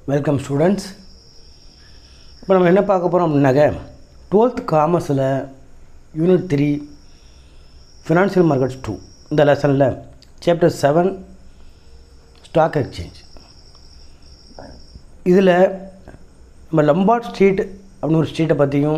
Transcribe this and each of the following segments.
welcome students இப்போ நம்ம என்ன பார்க்க போகிறோம் அப்படின்னாக்க டுவெல்த் காமர்ஸில் unit three financial markets two இந்த லெசனில் சாப்டர் செவன் ஸ்டாக் எக்ஸ்சேஞ்ச் இதில் நம்ம லம்பார்ட் ஸ்ட்ரீட் அப்படின்னு ஒரு ஸ்ட்ரீட்டை பற்றியும்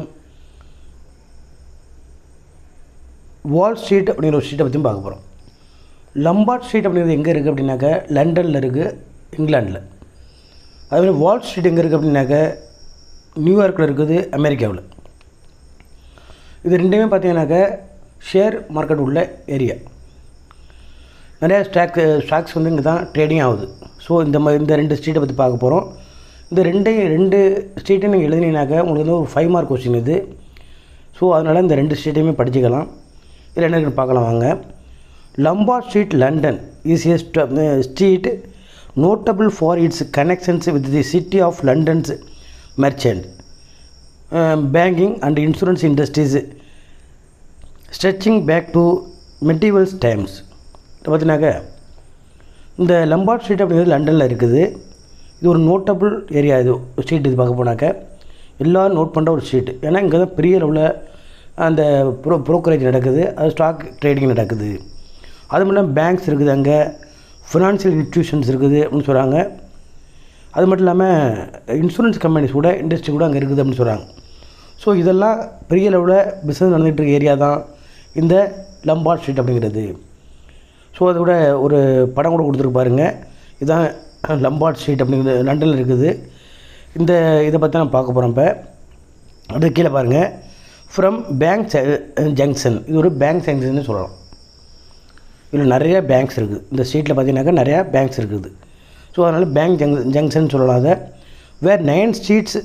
வால் ஸ்ட்ரீட் அப்படிங்கிற ஒரு ஸ்ட்ரீட்டை பற்றியும் பார்க்க போகிறோம் லம்பார்ட் ஸ்ட்ரீட் அப்படிங்கிறது எங்கே இருக்குது அப்படின்னாக்க லண்டனில் இருக்குது இங்கிலாண்டில் அதுமாதிரி வால் ஸ்ட்ரீட் எங்கே இருக்குது அப்படின்னாக்க நியூயார்க்கில் இருக்குது அமெரிக்காவில் இது ரெண்டுமே பார்த்தீங்கன்னாக்க ஷேர் மார்க்கெட் உள்ள ஏரியா நிறையா ஸ்டாக் ஸ்டாக்ஸ் வந்து இங்கே தான் ட்ரேடிங் ஆகுது ஸோ இந்த மாதிரி இந்த ரெண்டு ஸ்ட்ரீட்டை பற்றி பார்க்க போகிறோம் இந்த ரெண்டையும் ரெண்டு ஸ்ட்ரீட்டையும் நீங்கள் எழுதினீங்கனாக்க உங்களுக்கு வந்து ஒரு ஃபைவ் மார்க் கொஸ்டின் இது ஸோ அதனால் இந்த ரெண்டு ஸ்ட்ரீட்டையுமே படிச்சுக்கலாம் இதில் என்ன இருக்குன்னு பார்க்கலாம் வாங்க Lombard Street London is a street notable for its connections with the City of London's merchant banking and insurance industries stretching back to medieval times பார்த்தீங்கன்னாக்க இந்த லம்பார்ட் ஸ்ட்ரீட் அப்படிங்கிறது லண்டனில் இருக்குது இது ஒரு நோட்டபிள் ஏரியா இது ஸ்ட்ரீட் இது பார்க்க போனாக்க எல்லோரும் நோட் பண்ணுற ஒரு ஸ்ட்ரீட் ஏன்னா இங்கே தான் பெரிய அளவில் அந்த ப்ரோ ப்ரோக்கரேஜ் நடக்குது அது ஸ்டாக் ட்ரேடிங் நடக்குது அது மட்டும் இல்லாமல் பேங்க்ஸ் இருக்குது அங்கே ஃபினான்ஷியல் இன்ஸ்டியூஷன்ஸ் இருக்குது அப்படின்னு சொல்கிறாங்க அது மட்டும் இல்லாமல் இன்சூரன்ஸ் கம்பெனிஸ் கூட இண்டஸ்ட்ரி கூட அங்கே இருக்குது அப்படின்னு சொல்கிறாங்க ஸோ இதெல்லாம் பெரிய அளவில் பிஸ்னஸ் நடந்துகிட்டு இருக்க ஏரியா தான் இந்த லம்பார்ட் ஸ்ட்ரீட் அப்படிங்கிறது ஸோ அதோட ஒரு படம் கூட கொடுத்துருக்கு பாருங்கள் இதுதான் லம்பார்ட் ஸ்ட்ரீட் அப்படிங்கிறது லண்டனில் இருக்குது இந்த இதை பற்றி நான் பார்க்க போகிறோம் இப்போ அடுத்து கீழே பாருங்கள் ஃப்ரம் பேங்க் ஜங்ஷன் இது ஒரு பேங்க் ஜங்ஷன் சொல்லலாம் இதில் நிறைய பேங்க்ஸ் இருக்குது இந்த ஸ்ட்ரீட்டில் பார்த்தீங்கன்னாக்கா நிறையா பேங்க்ஸ் இருக்குது ஸோ அதனால் பேங்க் ஜங் ஜங்ஷன் சொல்லலாம் அதை where nine streets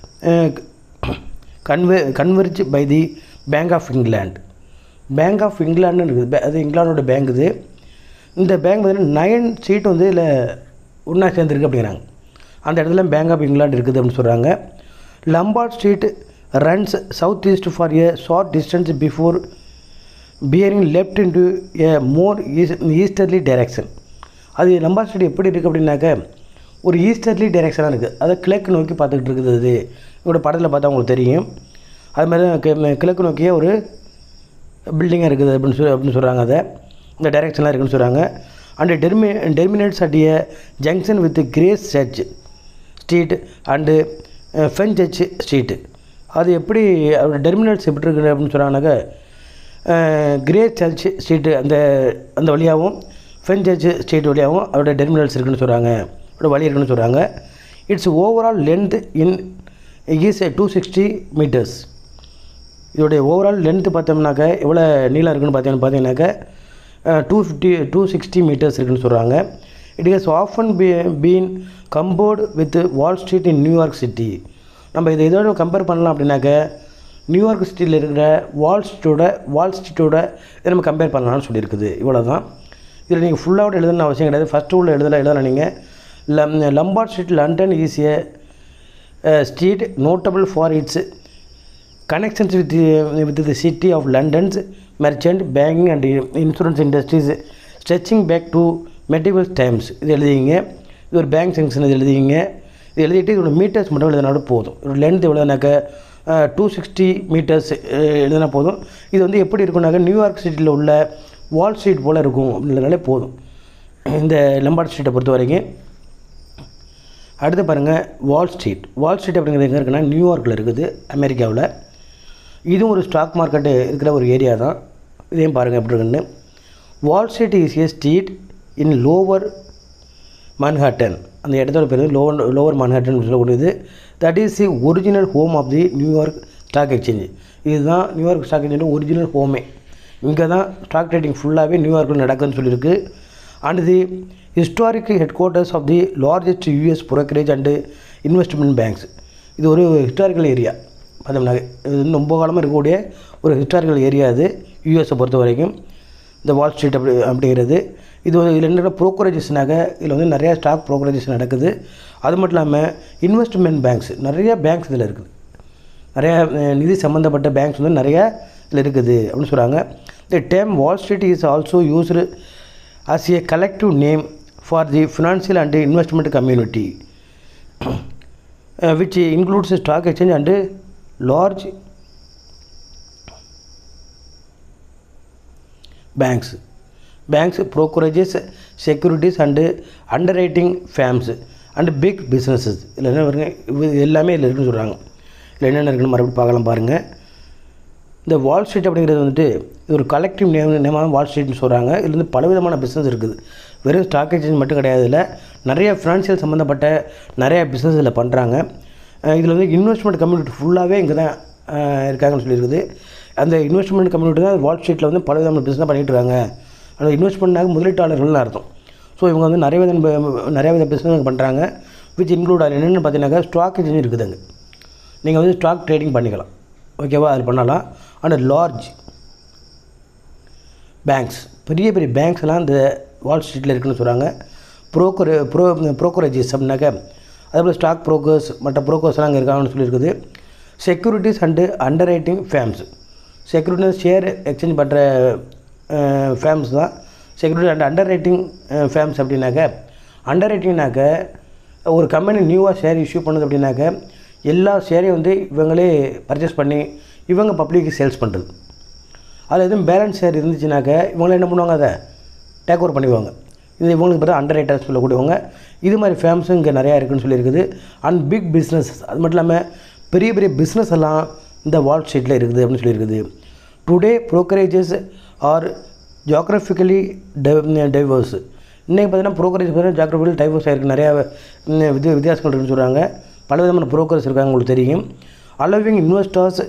conve converge by the Bank of England bank of இங்கிலாண்டுன்னு இருக்குது அது இங்கிலாண்டோட பேங்க் இது இந்த பேங்க் பார்த்தீங்கன்னா நைன் ஸ்ட்ரீட் வந்து இதில் ஒன்றா சேர்ந்துருக்கு அப்படிங்கிறாங்க அந்த இடத்துல பேங்க் ஆஃப் இங்கிலாந்து இருக்குது அப்படின்னு சொல்கிறாங்க Lombard Street runs south east for a short distance before bearing left into a more easterly direction அது லம்பார்ட் ஸ்ட்ரீட் எப்படி இருக்குது அப்படின்னாக்க ஒரு ஈஸ்டர்லி டைரக்ஷனாக இருக்குது அதை கிழக்கு நோக்கி பார்த்துக்கிட்டு இருக்குது அது இதோட படத்தில் பார்த்தா உங்களுக்கு தெரியும் அது மாதிரி கிழக்கு நோக்கியே ஒரு பில்டிங்காக இருக்குது அப்படின்னு சொல்லி அப்படின்னு சொல்கிறாங்க அதை இந்த டைரெக்ஷன்லாம் இருக்குன்னு சொல்கிறாங்க அண்டு டெர்மி terminates at a junction with Gracechurch Street and Fenchurch street அது எப்படி அதோட டெர்மினேட்ஸ் எப்படி இருக்குது அப்படின்னு சொன்னாங்கனாக்கா கிரே சர்ச் ஸ்ட்ரீட்டு அந்த அந்த வழியாகவும் ஃபென் சர்ச் ஸ்ட்ரீட் வழியாகவும் அதோட டெர்மினல்ஸ் இருக்குன்னு சொல்கிறாங்க அதோட வழி இருக்குன்னு சொல்கிறாங்க its overall length in is two sixty metres இதோடைய ஓவரால் லென்த்து பார்த்தோம்னாக்க எவ்வளோ நீளம் இருக்குன்னு பார்த்தீங்கன்னு பார்த்தீங்கன்னாக்க two fifty two sixty metres இருக்குன்னு சொல்கிறாங்க it is often be been compared with Wall Street in New York City நம்ம இதை இதோட கம்பேர் பண்ணலாம் அப்படின்னாக்க நியூயார்க் சிட்டியில் இருக்கிற வால் ஸ்ட்ரீட்டோட வால் ஸ்ட்ரீட்டோட இதை நம்ம கம்பேர் பண்ணலாம்னு சொல்லியிருக்குது இவ்வளோ தான் இதில் நீங்கள் ஃபுல்லாக எழுதணும்னு அவசியம் கிடையாது ஃபஸ்ட்டு உள்ள எழுதலாம் எழுதலாம் நீங்கள் லம் Lombard Street London is a street notable for its connections with the, with the city of London's merchant, banking and insurance industries stretching back to medieval times இது எழுதிங்க இது ஒரு பேங்க் செங்ஷன் இது எழுதிங்க இது எழுதிட்டு இதோட மீட்டர்ஸ் மட்டும் எழுதினாலும் போதும் ஒரு லென்த் எவ்வளோனாக்க டூ சிக்ஸ்டி மீட்டர்ஸ் எழுதினா போதும் இது வந்து எப்படி இருக்குனாக்க நியூயார்க் சிட்டியில் உள்ள வால் ஸ்ட்ரீட் போல் இருக்கும் அப்படின்றதுனாலே போதும் இந்த லம்பார்ட் ஸ்ட்ரீட்டை பொறுத்த வரைக்கும் அடுத்து பாருங்கள் வால் ஸ்ட்ரீட் வால் ஸ்ட்ரீட் அப்படிங்கிறது எங்கே இருக்குன்னா நியூயார்க்கில் இருக்குது அமெரிக்காவில் இதுவும் ஒரு ஸ்டாக் மார்க்கெட்டு இருக்கிற ஒரு ஏரியா தான் இதையும் பாருங்கள் எப்படி இருக்குன்னு Wall Street is a street in Lower Manhattan அந்த இடத்தோட பேர் லோவர் லோவர் மன்ஹாட்டன் சொல்லக்கூடியது that is the original home of the New York Stock Exchange இதுதான் நியூயார்க் ஸ்டாக் எக்ஸ்சேஞ்ச் ஒரிஜினல் ஹோமே இங்கே தான் ஸ்டாக் ட்ரேடிங் ஃபுல்லாகவே நியூயார்க்கில் நடக்குதுன்னு சொல்லியிருக்கு and the historic headquarters of the largest US brokerage and investment banks இது ஒரு ஹிஸ்டாரிக்கல் ஏரியா பார்த்தோம்னா இது வந்து ரொம்ப காலமாக இருக்கக்கூடிய ஒரு ஹிஸ்டாரிக்கல் ஏரியா அது யூஎஸை பொறுத்த வரைக்கும் இந்த வால் ஸ்ட்ரீட் அப்படி அப்படிங்கிறது இது வந்து இதில் என்ன ப்ரோக்கரேஜஸ்னாக இதில் வந்து நிறையா ஸ்டாக் ப்ரோக்கரேஜஸ் நடக்குது அது மட்டும் இல்லாமல் இன்வெஸ்ட்மெண்ட் பேங்க்ஸ் நிறைய பேங்க்ஸ் இதில் இருக்குது நிறையா நிதி சம்மந்தப்பட்ட பேங்க்ஸ் வந்து நிறையா இதில் இருக்குது அப்படின்னு சொல்கிறாங்க the term Wall Street is also used as a collective name for the financial and investment community which includes stock exchange and large banks banks brokerages securities and underwriting firms and big businesses இதில் என்ன வருங்க இது எல்லாமே இதில் இருக்குன்னு சொல்கிறாங்க இதில் என்னென்ன இருக்குன்னு மறுபடியும் பார்க்கலாம் பாருங்கள் இந்த வால் ஸ்ட்ரீட் அப்படிங்கிறது வந்துட்டு இது ஒரு கலெக்டிவ் நேம் நேமாக வால் ஸ்ட்ரீட்னு சொல்கிறாங்க இதில் வந்து பலவிதமான பிஸ்னஸ் இருக்குது வெறும் ஸ்டாக் எக்ஸ்சேஞ்ச் மட்டும் கிடையாது இதில் நிறைய ஃபினான்ஷியல் சம்மந்தப்பட்ட நிறைய பிஸ்னஸ் இதில் பண்ணுறாங்க இதில் வந்து இன்வெஸ்ட்மெண்ட் கம்யூனிட்டி ஃபுல்லாகவே இங்கே தான் அஹ், இருக்காங்கன்னு சொல்லியிருக்குது அந்த இன்வெஸ்ட்மெண்ட் கம்யூனிட்டி தான் வால் ஸ்ட்ரீட்டில் வந்து பலவிதமான பிஸ்னஸ் பண்ணிகிட்டு இருக்காங்க அந்த இன்வெஸ்ட்மெண்ட்னாக முதலீட்டாளர்கள்னு அர்த்தம் ஸோ இவங்க வந்து நிறைய வித நிறைய வித பிஸ்னஸ் பண்ணுறாங்க விச் இன்க்ளூட் அதில் என்னென்னு பார்த்தீங்கன்னாக்கா ஸ்டாக் எக்ஸ்சேஞ்ச் இருக்குது அங்கே நீங்கள் வந்து ஸ்டாக் ட்ரேடிங் பண்ணிக்கலாம் ஓகேவா அதில் பண்ணலாம் ஆனால் லார்ஜ் பேங்க்ஸ் பெரிய பெரிய பேங்க்ஸ் எல்லாம் இந்த வால் ஸ்ட்ரீட்டில் இருக்குன்னு சொல்கிறாங்க ப்ரோக்கர் ப்ரோ ப்ரோக்கரேஜஸ் அப்படின்னாக்க அதேபோல் ஸ்டாக் ப்ரோக்கர்ஸ் மற்ற ப்ரோக்கர்ஸ்லாம் அங்கே இருக்காங்கன்னு சொல்லியிருக்குது securities and underwriting firms security share exchange பண்ணுற ஃபேம்ஸ் தான் security and underwriting firms அப்படின்னாக்க அண்டர் ரைட்டிங்னாக்க ஒரு கம்பெனி நியூவாக ஷேர் இஷ்யூ பண்ணுது அப்படின்னாக்க எல்லா ஷேரையும் வந்து இவங்களே பர்ச்சேஸ் பண்ணி இவங்க பப்ளிக்கு சேல்ஸ் பண்ணுறது அதில் எதுவும் பேலன்ஸ் ஷேர் இருந்துச்சுனாக்க இவங்கள என்ன பண்ணுவாங்க அதை டேக் ஓவர் பண்ணிடுவாங்க இது இவங்களுக்கு பார்த்தா அண்டர் ரைட்டர்ஸ் சொல்லக்கூடியவங்க இது மாதிரி ஃபேம்ஸும் இங்கே நிறையா இருக்குன்னு சொல்லியிருக்குது அண்ட் பிக் பிஸ்னஸ் அது மட்டும் இல்லாமல் பெரிய பெரிய பிஸ்னஸ் எல்லாம் இந்த வால் ஸ்ட்ரீட்டில் இருக்குது அப்படின்னு சொல்லியிருக்குது today brokerages are geographically diverse இன்றைக்கி பார்த்தீங்கன்னா ப்ரோக்கரேஜ் பார்த்தீங்கன்னா ஜியாகிரபிக்கலி டைவர்ஸ் ஆகிருக்கு நிறையா ம், வித்தியா வித்தியாசங்கள் இருக்குன்னு சொல்கிறாங்க பல விதமான ப்ரோக்கர்ஸ் இருக்காங்க உங்களுக்கு தெரியும் allowing investors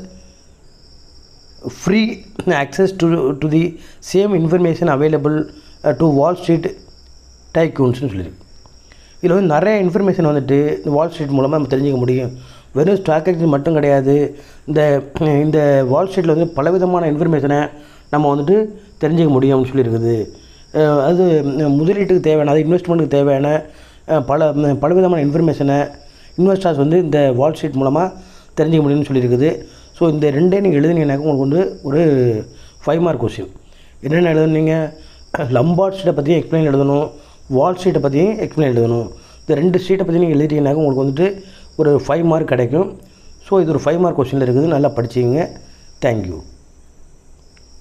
free access to, to the same information available uh, to Wall Street tycoonsனு சொல்லியிருக்கு இதில் வந்து நிறைய இன்ஃபர்மேஷன் வந்துட்டு இந்த வால் ஸ்ட்ரீட் மூலமாக நம்ம தெரிஞ்சுக்க முடியும் வெறும் ஸ்டாக் எக்ஸ்சேஞ்ச் மட்டும் கிடையாது இந்த இந்த வால் ஸ்ட்ரீட்டில் வந்து பலவிதமான இன்ஃபர்மேஷனை நம்ம வந்துட்டு தெரிஞ்சுக்க முடியும்னு சொல்லியிருக்குது அஹ் அது ம், முதலீட்டுக்கு தேவையான அது இன்வெஸ்ட்மெண்ட்டுக்கு தேவையான அஹ், பல ம், பலவிதமான இன்ஃபர்மேஷனை இன்வெஸ்டர்ஸ் வந்து இந்த வால் ஸ்ட்ரீட் மூலமாக தெரிஞ்சுக்க முடியும்னு சொல்லியிருக்குது ஸோ இந்த ரெண்டே நீங்கள் எழுதுனீங்கன்னாக்க உங்களுக்கு வந்து ஒரு ஃபைவ் மார்க் கொஸ்டின் என்னென்ன எழுதுனீங்க லம்பார்ட் ஸ்ட்ரீட்டை பற்றியும் எக்ஸ்பிளைன் எழுதணும் வால் ஸ்ட்ரீட்டை பற்றியும் எக்ஸ்பிளைன் எழுதணும் இந்த ரெண்டு ஸ்ட்ரீட்டை பற்றி நீங்கள் எழுதிட்டீங்கன்னாக்க உங்களுக்கு வந்துட்டு ஒரு ஃபைவ் மார்க் கிடைக்கும் ஸோ இது ஒரு ஃபைவ் மார்க் கொஸ்டினில் இருக்குது நல்லா படிச்சிங்க தேங்க்யூ